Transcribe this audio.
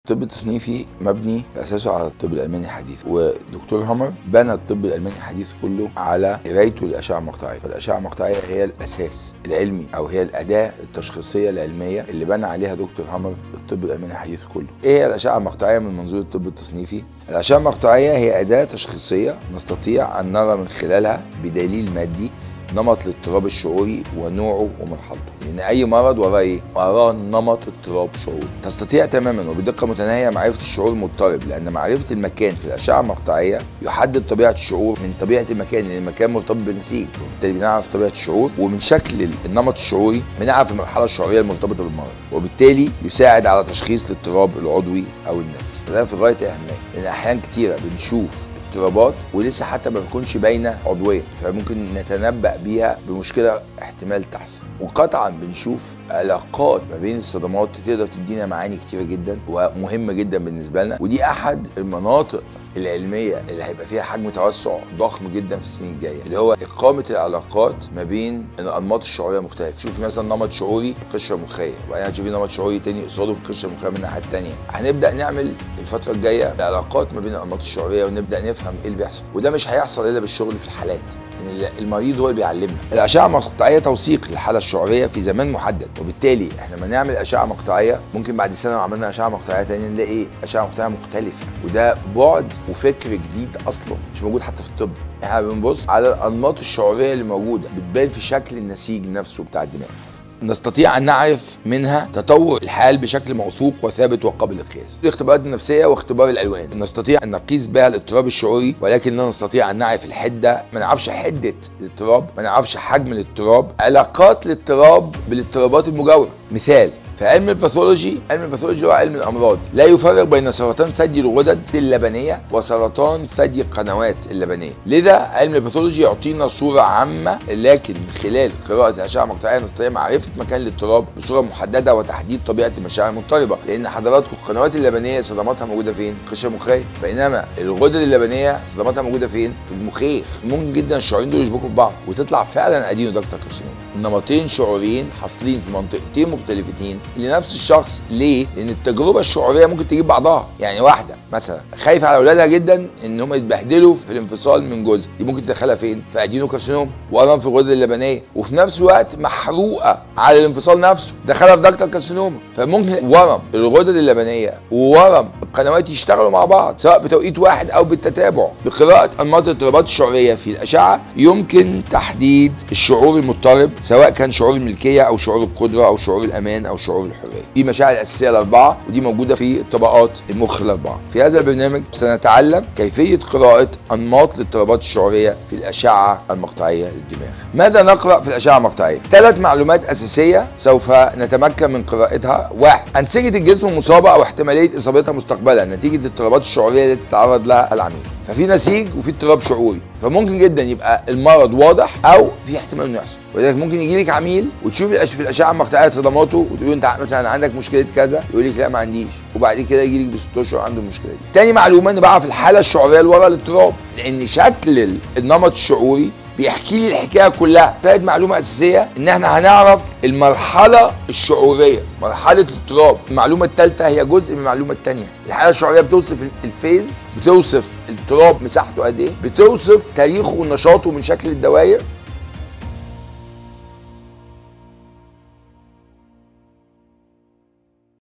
الطب التصنيفي مبني في اساسه على الطب الالماني الحديث ودكتور هامر بنى الطب الالماني الحديث كله على قرايته للاشعه المقطعيه فالاشعه المقطعيه هي الاساس العلمي او هي الاداه التشخيصيه العلميه اللي بنى عليها دكتور هامر الطب الالماني الحديث كله ايه هي الاشعه المقطعيه من منظور الطب التصنيفي الاشعه المقطعيه هي اداه تشخيصيه نستطيع ان نرى من خلالها بدليل مادي نمط الاضطراب الشعوري ونوعه ومرحلته لان اي مرض وراه ايه وراه نمط اضطراب شعوري تستطيع تماما وبدقه متناهيه معرفه الشعور المضطرب لان معرفه المكان في الاشعه المقطعيه يحدد طبيعه الشعور من طبيعه المكان لان المكان مرتبط بالنسيج وبالتالي بنعرف طبيعه الشعور ومن شكل النمط الشعوري بنعرف المرحله الشعوريه المرتبطه بالمرض وبالتالي يساعد على تشخيص الاضطراب العضوي او النفسي وده في غايه الاهميه لان احيان كتيره بنشوف اضطرابات ولسه حتى ما بتكونش باينه عضويه فممكن نتنبأ بيها بمشكله احتمال تحصل وقطعا بنشوف علاقات ما بين الصدمات تقدر تدينا معاني كتيره جدا ومهمه جدا بالنسبه لنا ودي احد المناطق العلميه اللي هيبقى فيها حجم توسع ضخم جدا في السنين الجايه اللي هو اقامه العلاقات ما بين الانماط الشعوريه المختلفه شوف مثلا نمط شعوري في القشره المخيه وبعدين هتشوفي نمط شعوري تاني قصاده في القشره المخيه من الناحيه الثانيه هنبدا نعمل الفتره الجايه العلاقات ما بين الانماط الشعوريه ونبدا نفهم ايه اللي بيحصل وده مش هيحصل الا بالشغل في الحالات ان المريض هو اللي بيعلمنا الاشعه المقطعيه توثيق للحاله الشعوريه في زمان محدد وبالتالي احنا لما نعمل اشعه مقطعيه ممكن بعد سنه لو عملنا اشعه مقطعيه تاني نلاقي اشعه مقطعيه مختلفه وده بعد وفكر جديد اصلا مش موجود حتى في الطب احنا بنبص على الانماط الشعوريه اللي موجوده بتبان في شكل النسيج نفسه بتاع الدماغ نستطيع ان نعرف منها تطور الحال بشكل موثوق وثابت وقابل للقياس. الاختبارات النفسيه واختبار الالوان، نستطيع ان نقيس بها الاضطراب الشعوري ولكن لا نستطيع ان نعرف الحده، ما نعرفش حده الاضطراب، ما نعرفش حجم الاضطراب، علاقات الاضطراب بالاضطرابات المجاوره. مثال في علم الباثولوجي علم الباثولوجي هو علم الامراض لا يفرق بين سرطان ثدي الغدد اللبنيه وسرطان ثدي القنوات اللبنيه لذا علم الباثولوجي يعطينا صوره عامه لكن من خلال قراءه الاشعه المقطعيه نستطيع معرفه مكان الاضطراب بصوره محدده وتحديد طبيعه المشاعر المضطربه لان حضراتكم القنوات اللبنيه صدماتها موجوده فين القشره المخيه بينما الغدد اللبنيه صدماتها موجوده فين في المخيخ ممكن جدا الشعورين دول يشبكوا في بعض وتطلع فعلا ادينو دكتور كارسينوما نمطين شعوريين حاصلين في منطقتين مختلفتين لنفس الشخص ليه؟ لان التجربه الشعوريه ممكن تجيب بعضها يعني واحده مثلا خايفه على اولادها جدا ان هم يتبهدلوا في الانفصال من جوزها دي ممكن تدخلها فين؟ في ادينو كارسينوم ورم في الغدد اللبنيه وفي نفس الوقت محروقه على الانفصال نفسه دخلها في دكتور كارسينوما فممكن ورم الغدد اللبنيه وورم القنوات يشتغلوا مع بعض سواء بتوقيت واحد او بالتتابع بقراءه انماط الاضطرابات الشعوريه في الاشعه يمكن تحديد الشعور المضطرب سواء كان شعور الملكيه او شعور القدره او شعور الامان او شعور الحريه دي مشاعر الاساسيه الاربعه ودي موجوده في طبقات المخ الاربعه في هذا البرنامج سنتعلم كيفيه قراءه انماط الاضطرابات الشعوريه في الاشعه المقطعيه للدماغ ماذا نقرا في الاشعه المقطعيه ثلاث معلومات اساسيه سوف نتمكن من قراءتها واحد انسجه الجسم مصابه او احتماليه اصابتها مستقبلا نتيجه الاضطرابات الشعوريه التي تتعرض لها العميل ففي نسيج وفي اضطراب شعوري فممكن جدا يبقى المرض واضح او في احتمال انه يحصل ولذلك ممكن يجي لك عميل وتشوف في الاشعه المقطعيه صدماته وتقول له انت مثلا عندك مشكله كذا يقول لك لا ما عنديش وبعد كده يجي لك ب 6 اشهر عنده المشكله دي. تاني معلومه ان بعرف الحاله الشعوريه اللي ورا الاضطراب لان شكل النمط الشعوري بيحكي لي الحكايه كلها ثالث معلومه اساسيه ان احنا هنعرف المرحله الشعوريه مرحله الاضطراب المعلومه الثالثه هي جزء من المعلومه الثانيه الحاله الشعوريه بتوصف الفيز بتوصف الاضطراب مساحته قد ايه بتوصف تاريخه ونشاطه من شكل الدوائر